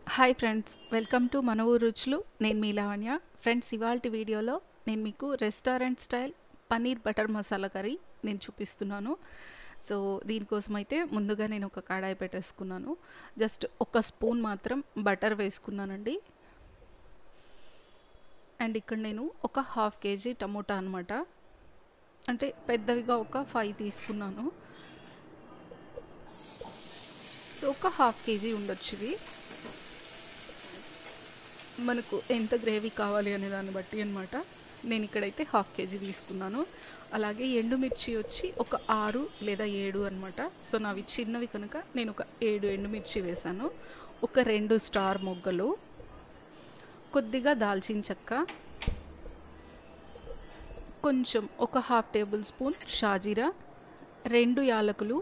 hi friends welcome to మన ఊరు రుచులు నేను మీ లావణ్య ఫ్రెండ్స్ ఇవాళ వీడియోలో నేను మీకు restaurant style paneer butter masala curry నేను చూపిస్తున్నాను సో దీనికోసం అయితే ముందుగా నేను ఒక కడాయి పెట్టేసుకున్నాను జస్ట్ ఒక స్పూన్ మాత్రం బటర్ వేసుకున్నానండి అండ్ ఇక్కడ నేను ఒక హాఫ్ కేజీ టమోటా అనమాట అంటే పెద్దవిగా ఒక ఫైవ్ తీసుకున్నాను సో ఒక హాఫ్ కేజీ ఉండొచ్చు ఇవి మనకు ఎంత గ్రేవీ కావాలి అనే దాన్ని బట్టి అనమాట నేను ఇక్కడైతే హాఫ్ కేజీ తీసుకున్నాను అలాగే ఎండుమిర్చి వచ్చి ఒక ఆరు లేదా ఏడు అనమాట సో నావి చిన్నవి కనుక నేను ఒక ఏడు ఎండుమిర్చి వేశాను ఒక రెండు స్టార్ మొగ్గలు కొద్దిగా దాల్చిన చెక్క కొంచెం ఒక హాఫ్ టేబుల్ స్పూన్ షాజీరా రెండు యాలకులు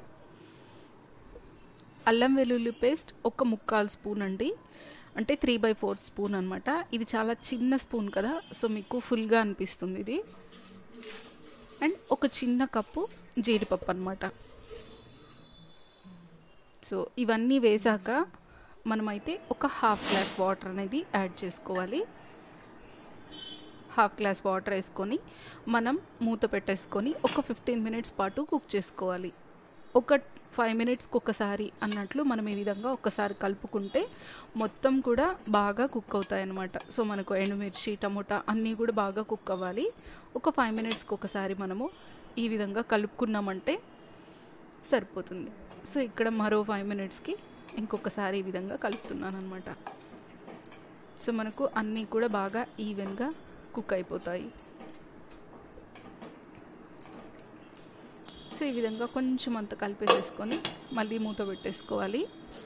అల్లం వెల్లుల్లి పేస్ట్ ఒక ముక్కాలు స్పూన్ అండి అంటే త్రీ బై ఫోర్త్ స్పూన్ అనమాట ఇది చాలా చిన్న స్పూన్ కదా సో మీకు ఫుల్గా అనిపిస్తుంది ఇది అండ్ ఒక చిన్న కప్పు జీడిపప్పు అనమాట సో ఇవన్నీ వేసాక మనమైతే ఒక హాఫ్ గ్లాస్ వాటర్ అనేది యాడ్ చేసుకోవాలి హాఫ్ గ్లాస్ వాటర్ వేసుకొని మనం మూత పెట్టేసుకొని ఒక ఫిఫ్టీన్ మినిట్స్ పాటు కుక్ చేసుకోవాలి ఒక ఫైవ్ మినిట్స్కి ఒకసారి అన్నట్లు మనం ఈ విధంగా ఒకసారి కలుపుకుంటే మొత్తం కూడా బాగా కుక్ అవుతాయి అన్నమాట సో మనకు ఎండుమిర్చి టమోటా అన్నీ కూడా బాగా కుక్ అవ్వాలి ఒక ఫైవ్ మినిట్స్కి ఒకసారి మనము ఈ విధంగా కలుపుకున్నామంటే సరిపోతుంది సో ఇక్కడ మరో ఫైవ్ మినిట్స్కి ఇంకొకసారి ఈ విధంగా కలుపుతున్నాను అనమాట సో మనకు అన్నీ కూడా బాగా ఈవెన్గా కుక్ అయిపోతాయి సో ఈ విధంగా కొంచెం అంత కలిపేసేసుకొని మళ్ళీ మూత పెట్టేసుకోవాలి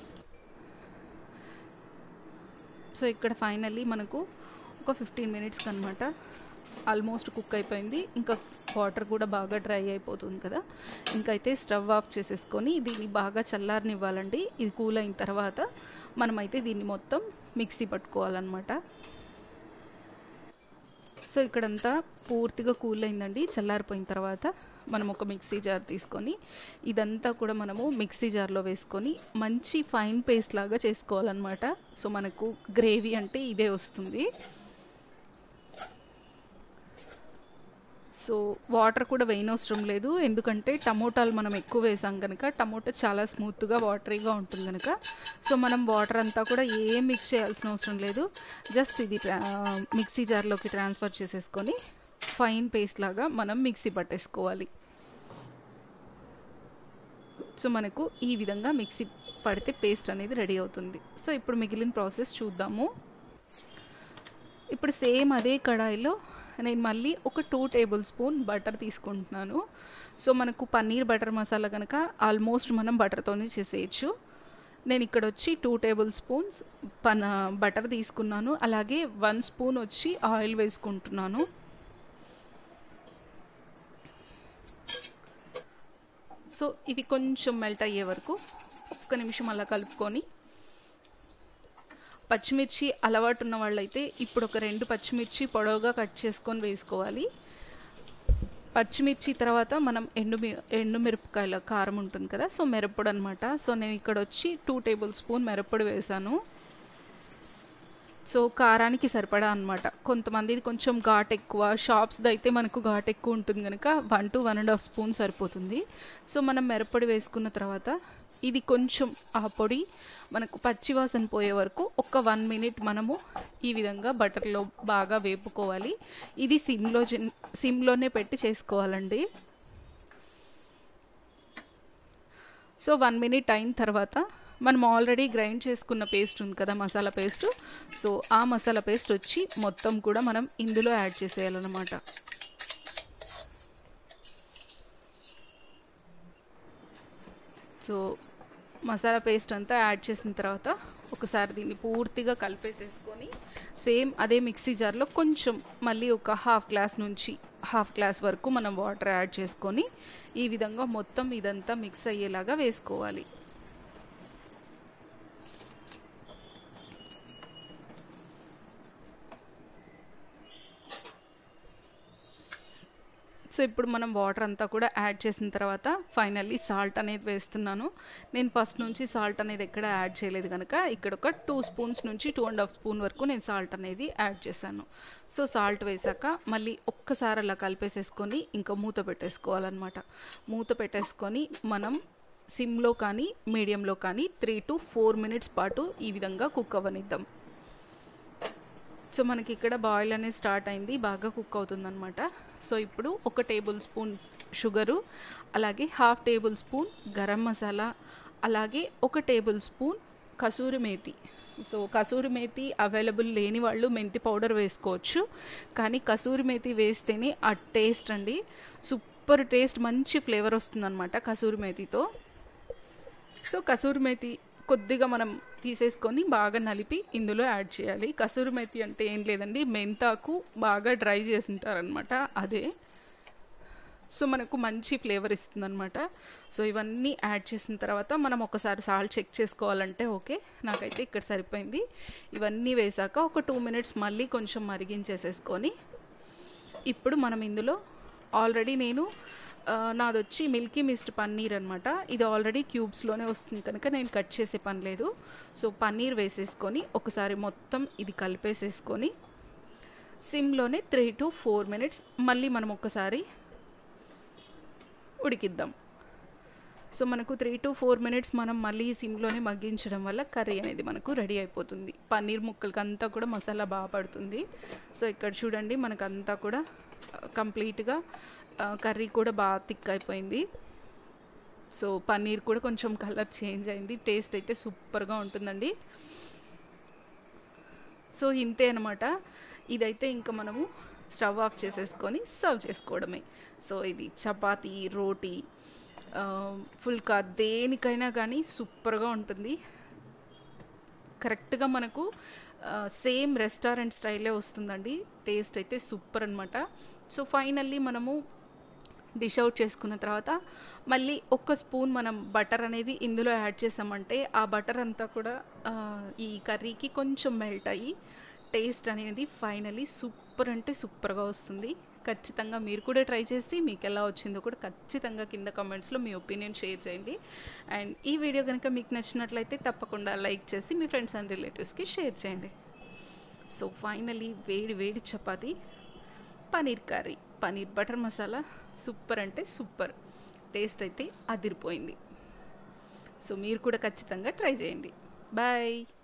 సో ఇక్కడ ఫైనల్లీ మనకు ఒక ఫిఫ్టీన్ మినిట్స్కి అనమాట ఆల్మోస్ట్ కుక్ అయిపోయింది ఇంకా వాటర్ కూడా బాగా డ్రై అయిపోతుంది కదా ఇంకైతే స్టవ్ ఆఫ్ చేసేసుకొని దీన్ని బాగా చల్లారనివ్వాలండి ఇది కూల్ అయిన తర్వాత మనమైతే దీన్ని మొత్తం మిక్సీ పట్టుకోవాలన్నమాట సో ఇక్కడంతా పూర్తిగా కూల్ అయిందండి చల్లారిపోయిన తర్వాత మనం ఒక మిక్సీ జార్ తీసుకొని ఇదంతా కూడా మనము మిక్సీ జార్లో వేసుకొని మంచి ఫైన్ పేస్ట్ లాగా చేసుకోవాలన్నమాట సో మనకు గ్రేవీ అంటే ఇదే వస్తుంది సో వాటర్ కూడా వేయనవసరం లేదు ఎందుకంటే టమోటాలు మనం ఎక్కువ వేసాం కనుక టమోటా చాలా స్మూత్గా వాటరీగా ఉంటుంది కనుక సో మనం వాటర్ అంతా కూడా ఏం మిక్స్ చేయాల్సిన అవసరం లేదు జస్ట్ ఇది మిక్సీ జార్లోకి ట్రాన్స్ఫర్ చేసేసుకొని ఫైన్ పేస్ట్ లాగా మనం మిక్సీ పట్టేసుకోవాలి సో మనకు ఈ విధంగా మిక్సీ పడితే పేస్ట్ అనేది రెడీ అవుతుంది సో ఇప్పుడు మిగిలిన ప్రాసెస్ చూద్దాము ఇప్పుడు సేమ్ అదే కడాయిలో నేను మళ్ళీ ఒక టూ టేబుల్ స్పూన్ బటర్ తీసుకుంటున్నాను సో మనకు పన్నీర్ బటర్ మసాలా కనుక ఆల్మోస్ట్ మనం బటర్తోనే చేసేయచ్చు నేను ఇక్కడ వచ్చి టూ టేబుల్ స్పూన్స్ పన బటర్ తీసుకున్నాను అలాగే వన్ స్పూన్ వచ్చి ఆయిల్ వేసుకుంటున్నాను సో ఇవి కొంచెం మెల్ట్ అయ్యే వరకు ఒక్క నిమిషం అలా కలుపుకొని పచ్చిమిర్చి అలవాటు ఉన్న వాళ్ళైతే ఇప్పుడు ఒక రెండు పచ్చిమిర్చి పొడవుగా కట్ చేసుకొని వేసుకోవాలి పచ్చిమిర్చి తర్వాత మనం ఎండు ఎండు మిరపకాయల కారం ఉంటుంది కదా సో మిరప్పొడి అనమాట సో నేను ఇక్కడ వచ్చి టూ టేబుల్ స్పూన్ మిరప్పొడి వేసాను సో కారానికి సరిపడా అనమాట కొంతమంది కొంచెం ఘాట్ ఎక్కువ షాప్స్ది అయితే మనకు ఘాట్ ఎక్కువ ఉంటుంది కనుక one two one and half spoon సరిపోతుంది సో మనం మిరప్పొడి వేసుకున్న తర్వాత ఇది కొంచెం ఆ పొడి మనకు పచ్చివాసన పోయే వరకు ఒక వన్ మినిట్ మనము ఈ విధంగా బటర్లో బాగా వేపుకోవాలి ఇది సిమ్లో సిమ్లోనే పెట్టి చేసుకోవాలండి సో వన్ మినిట్ అయిన తర్వాత మనం ఆల్రెడీ గ్రైండ్ చేసుకున్న పేస్ట్ ఉంది కదా మసాలా పేస్ట్ సో ఆ మసాలా పేస్ట్ వచ్చి మొత్తం కూడా మనం ఇందులో యాడ్ చేసేయాలన్నమాట సో మసాలా పేస్ట్ అంతా యాడ్ చేసిన తర్వాత ఒకసారి దీన్ని పూర్తిగా కలిపేసేసుకొని సేమ్ అదే మిక్సీ జార్లో కొంచెం మళ్ళీ ఒక హాఫ్ గ్లాస్ నుంచి హాఫ్ గ్లాస్ వరకు మనం వాటర్ యాడ్ చేసుకొని ఈ విధంగా మొత్తం ఇదంతా మిక్స్ అయ్యేలాగా వేసుకోవాలి సో ఇప్పుడు మనం వాటర్ అంతా కూడా యాడ్ చేసిన తర్వాత ఫైనల్లీ సాల్ట్ అనేది వేస్తున్నాను నేను ఫస్ట్ నుంచి సాల్ట్ అనేది ఎక్కడ యాడ్ చేయలేదు కనుక ఇక్కడ ఒక టూ స్పూన్స్ నుంచి టూ అండ్ హాఫ్ స్పూన్ వరకు నేను సాల్ట్ అనేది యాడ్ చేశాను సో సాల్ట్ వేసాక మళ్ళీ ఒక్కసారి అలా కలిపేసేసుకొని ఇంకా మూత పెట్టేసుకోవాలన్నమాట మూత పెట్టేసుకొని మనం సిమ్లో కానీ మీడియంలో కానీ త్రీ టు ఫోర్ మినిట్స్ పాటు ఈ విధంగా కుక్ అవ్వనిద్దాం సో మనకి ఇక్కడ బాయిల్ అనేది స్టార్ట్ అయింది బాగా కుక్ అవుతుందన్నమాట సో ఇప్పుడు ఒక టేబుల్ స్పూన్ షుగరు అలాగే half table spoon garam masala అలాగే ఒక table spoon kasuri methi so kasuri methi available లేని వాళ్ళు మెంతి పౌడర్ వేసుకోవచ్చు కానీ కసూరి మేతి వేస్తేనే ఆ టేస్ట్ అండి సూపర్ టేస్ట్ మంచి ఫ్లేవర్ వస్తుందన్నమాట కసూరి మేతితో సో కసూరి మేతి కొద్దిగా మనం తీసేసుకొని బాగా నలిపి ఇందులో యాడ్ చేయాలి కసూరి మేతి అంటే ఏం లేదండి మెంతాకు బాగా డ్రై చేసి ఉంటారనమాట అదే సో మనకు మంచి ఫ్లేవర్ ఇస్తుందన్నమాట సో ఇవన్నీ యాడ్ చేసిన తర్వాత మనం ఒకసారి సాల్ట్ చెక్ చేసుకోవాలంటే ఓకే నాకైతే ఇక్కడ సరిపోయింది ఇవన్నీ వేసాక ఒక టూ మినిట్స్ మళ్ళీ కొంచెం మరిగించేసేసుకొని ఇప్పుడు మనం ఇందులో ఆల్రెడీ నేను నాది వచ్చి మిల్కీ మిస్ట్ పన్నీర్ అనమాట ఇది ఆల్రెడీ క్యూబ్స్లోనే వస్తుంది కనుక నేను కట్ చేసే పని లేదు సో పన్నీర్ వేసేసుకొని ఒకసారి మొత్తం ఇది కలిపేసేసుకొని సిమ్లోనే త్రీ టు ఫోర్ మినిట్స్ మళ్ళీ మనం ఒకసారి ఉడికిద్దాం సో మనకు త్రీ టు ఫోర్ మినిట్స్ మనం మళ్ళీ సిమ్లోనే మగ్గించడం వల్ల కర్రీ అనేది మనకు రెడీ అయిపోతుంది పన్నీర్ ముక్కలకి అంతా కూడా మసాలా బాగా పడుతుంది సో ఇక్కడ చూడండి మనకు అంతా కూడా కంప్లీట్గా కర్రీ కూడా బాగా థిక్ అయిపోయింది సో పన్నీర్ కూడా కొంచెం కలర్ చేంజ్ అయింది టేస్ట్ అయితే సూపర్గా ఉంటుందండి సో ఇంతే అనమాట ఇదైతే ఇంకా మనము స్టవ్ ఆఫ్ చేసేసుకొని సర్వ్ చేసుకోవడమే సో ఇది చపాతీ రోటీ ఫుల్కా దేనికైనా కానీ సూపర్గా ఉంటుంది కరెక్ట్గా మనకు సేమ్ రెస్టారెంట్ స్టైలే వస్తుందండి టేస్ట్ అయితే సూపర్ అనమాట సో ఫైనల్లీ మనము డిష్ అవుట్ చేసుకున్న తర్వాత మళ్ళీ ఒక్క స్పూన్ మనం బటర్ అనేది ఇందులో యాడ్ చేసామంటే ఆ బటర్ అంతా కూడా ఈ కర్రీకి కొంచెం మెల్ట్ అయ్యి టేస్ట్ అనేది ఫైనలీ సూపర్ అంటే సూపర్గా వస్తుంది ఖచ్చితంగా మీరు కూడా ట్రై చేసి మీకు ఎలా వచ్చిందో కూడా ఖచ్చితంగా కింద కమెంట్స్లో మీ ఒపీనియన్ షేర్ చేయండి అండ్ ఈ వీడియో కనుక మీకు నచ్చినట్లయితే తప్పకుండా లైక్ చేసి మీ ఫ్రెండ్స్ అండ్ రిలేటివ్స్కి షేర్ చేయండి సో ఫైనలీ వేడి వేడి chapati paneer curry paneer butter masala super అంటే సూపర్ టేస్ట్ అయితే అదిరిపోయింది సో మీరు కూడా ఖచ్చితంగా ట్రై చేయండి బాయ్